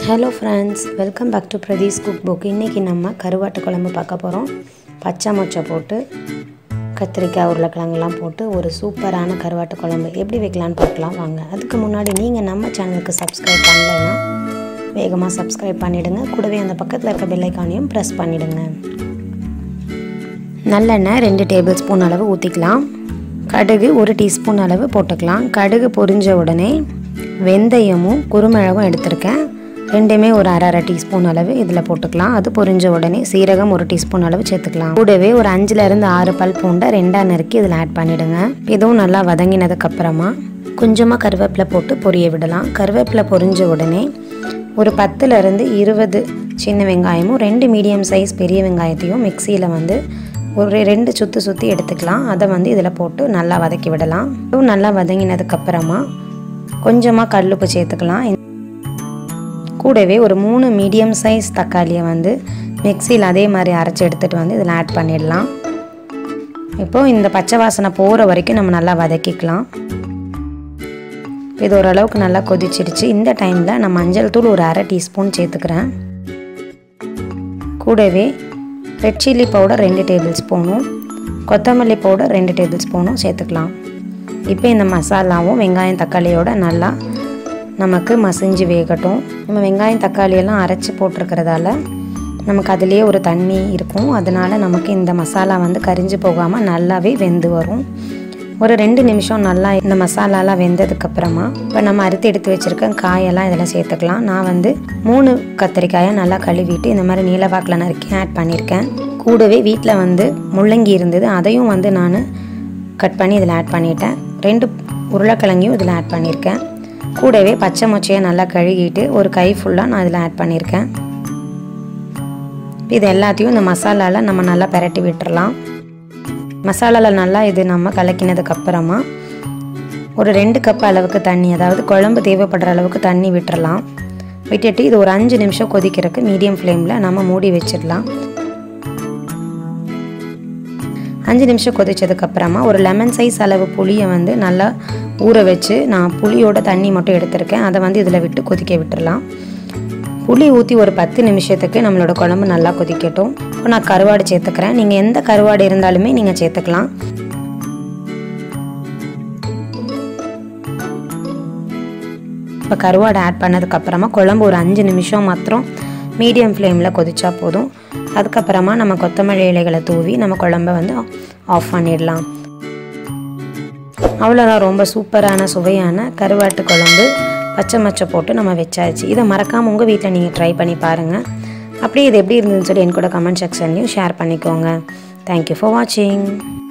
hello friends welcome back to Pratheesh cook book இன்றைக்கி நம்ம கருவாட்டு குழம்பு பார்க்க போகிறோம் பச்சை மொச்சை போட்டு கத்திரிக்காய் உருளைக்கிழங்குலாம் போட்டு ஒரு சூப்பரான கருவாட்டு குழம்பு எப்படி வைக்கலான்னு பார்க்கலாம் வாங்க அதுக்கு முன்னாடி நீங்கள் நம்ம சேனலுக்கு சப்ஸ்கிரைப் பண்ணலைன்னா வேகமாக சப்ஸ்கிரைப் பண்ணிவிடுங்க கூடவே அந்த பக்கத்தில் இருக்க பெல்லைக்கானையும் ப்ரெஸ் பண்ணிவிடுங்க நல்லெண்ணெய் ரெண்டு டேபிள் ஸ்பூன் அளவு ஊற்றிக்கலாம் கடுகு ஒரு டீஸ்பூன் அளவு போட்டுக்கலாம் கடுகு பொரிஞ்ச உடனே வெந்தயமும் குருமிளகும் எடுத்திருக்கேன் ரெண்டுமே ஒரு அரை அரை டீஸ்பூன் அளவு இதில் போட்டுக்கலாம் அது பொரிஞ்ச உடனே சீரகம் ஒரு டீஸ்பூன் அளவு சேர்த்துக்கலாம் கூடவே ஒரு அஞ்சுலேருந்து ஆறு பல் பூண்டை ரெண்டாக நறுக்கி இதில் ஆட் பண்ணிவிடுங்க இதுவும் நல்லா வதங்கினதுக்கப்புறமா கொஞ்சமாக கருவேப்பிலை போட்டு பொரிய விடலாம் கருவேப்பிலை பொரிஞ்ச உடனே ஒரு பத்துலேருந்து இருபது சின்ன வெங்காயமும் ரெண்டு மீடியம் சைஸ் பெரிய வெங்காயத்தையும் மிக்சியில் வந்து ஒரு ரெண்டு சுற்றி சுற்றி எடுத்துக்கலாம் அதை வந்து இதில் போட்டு நல்லா வதக்கி விடலாம் இதுவும் நல்லா வதங்கினதுக்கப்புறமா கொஞ்சமாக கல்லுப்பு சேர்த்துக்கலாம் கூடவே ஒரு மூணு மீடியம் சைஸ் தக்காளியை வந்து மிக்சியில் அதே மாதிரி அரைச்சி எடுத்துகிட்டு வந்து இதில் ஆட் பண்ணிடலாம் இப்போது இந்த பச்சை வாசனை போகிற வரைக்கும் நம்ம நல்லா வதக்கிக்கலாம் இது ஓரளவுக்கு நல்லா கொதிச்சிடுச்சு இந்த டைமில் நான் மஞ்சள் தூள் ஒரு அரை டீஸ்பூன் சேர்த்துக்கிறேன் கூடவே ரெட் சில்லி பவுடர் ரெண்டு டேபிள் ஸ்பூனும் கொத்தமல்லி பவுடர் ரெண்டு டேபிள் ஸ்பூனும் சேர்த்துக்கலாம் இப்போ இந்த மசாலாவும் வெங்காயம் தக்காளியோட நல்லா நமக்கு மசிஞ்சு வேகட்டும் நம்ம வெங்காயம் தக்காளியெல்லாம் அரைச்சி போட்டிருக்கிறதால நமக்கு அதுலேயே ஒரு தண்ணி இருக்கும் அதனால் நமக்கு இந்த மசாலா வந்து கரிஞ்சு போகாமல் நல்லாவே வெந்து வரும் ஒரு ரெண்டு நிமிஷம் நல்லா இந்த மசாலாலாம் வெந்ததுக்கப்புறமா இப்போ நம்ம அறுத்து எடுத்து வச்சுருக்க காயெல்லாம் இதில் சேர்த்துக்கலாம் நான் வந்து மூணு கத்திரிக்காயை நல்லா கழுவிட்டு இந்த மாதிரி நீலவாக்கில் நறுக்கி ஆட் பண்ணியிருக்கேன் கூடவே வீட்டில் வந்து முள்ளங்கி இருந்தது அதையும் வந்து நான் கட் பண்ணி இதில் ஆட் பண்ணிட்டேன் ரெண்டு உருளைக்கிழங்கையும் இதில் ஆட் பண்ணியிருக்கேன் கூடவே பச்சை மொச்சையை நல்லா கழுகிட்டு ஒரு கை ஃபுல்லாக நான் இதில் ஆட் பண்ணியிருக்கேன் இது எல்லாத்தையும் இந்த மசாலாவில் நம்ம நல்லா பெரட்டி விட்டுறலாம் மசாலாவில் நல்லா இது நம்ம கலக்கினதுக்கப்புறமா ஒரு ரெண்டு கப் அளவுக்கு தண்ணி அதாவது குழம்பு தேவைப்படுற அளவுக்கு தண்ணி விட்டுறலாம் விட்டுட்டு இது ஒரு அஞ்சு நிமிஷம் கொதிக்கிறதுக்கு மீடியம் ஃப்ளேமில் நம்ம மூடி வச்சிடலாம் அஞ்சு நிமிஷம் கொதிச்சதுக்கப்புறமா ஒரு லெமன் சைஸ் அளவு புளியை வந்து நல்லா ஊற வச்சு நான் புளியோட தண்ணி மட்டும் எடுத்திருக்கேன் அதை வந்து இதில் விட்டு கொதிக்க விட்டுறலாம் புளி ஊற்றி ஒரு பத்து நிமிஷத்துக்கு நம்மளோட குழம்பு நல்லா கொதிக்கட்டும் இப்போ நான் கருவாடு சேர்த்துக்கிறேன் நீங்கள் எந்த கருவாடு இருந்தாலுமே நீங்கள் சேர்த்துக்கலாம் இப்போ கருவாடு ஆட் பண்ணதுக்கப்புறமா குழம்பு ஒரு அஞ்சு நிமிஷம் மாத்திரம் மீடியம் ஃப்ளேமில் கொதிச்சா போதும் அதுக்கப்புறமா நம்ம கொத்தமல்லி இலைகளை தூவி நம்ம குழம்ப வந்து ஆஃப் பண்ணிடலாம் அவ்வளோதான் ரொம்ப சூப்பரான சுவையான கருவாட்டு குழம்பு பச்சை மச்சை போட்டு நம்ம வச்சாச்சு இதை மறக்காமல் உங்கள் வீட்டில் நீங்கள் ட்ரை பண்ணி பாருங்கள் அப்படியே இது எப்படி இருந்ததுன்னு சொல்லி என் கூட கமெண்ட் செக்ஷன்லையும் ஷேர் பண்ணிக்கோங்க தேங்க்யூ ஃபார் வாட்சிங்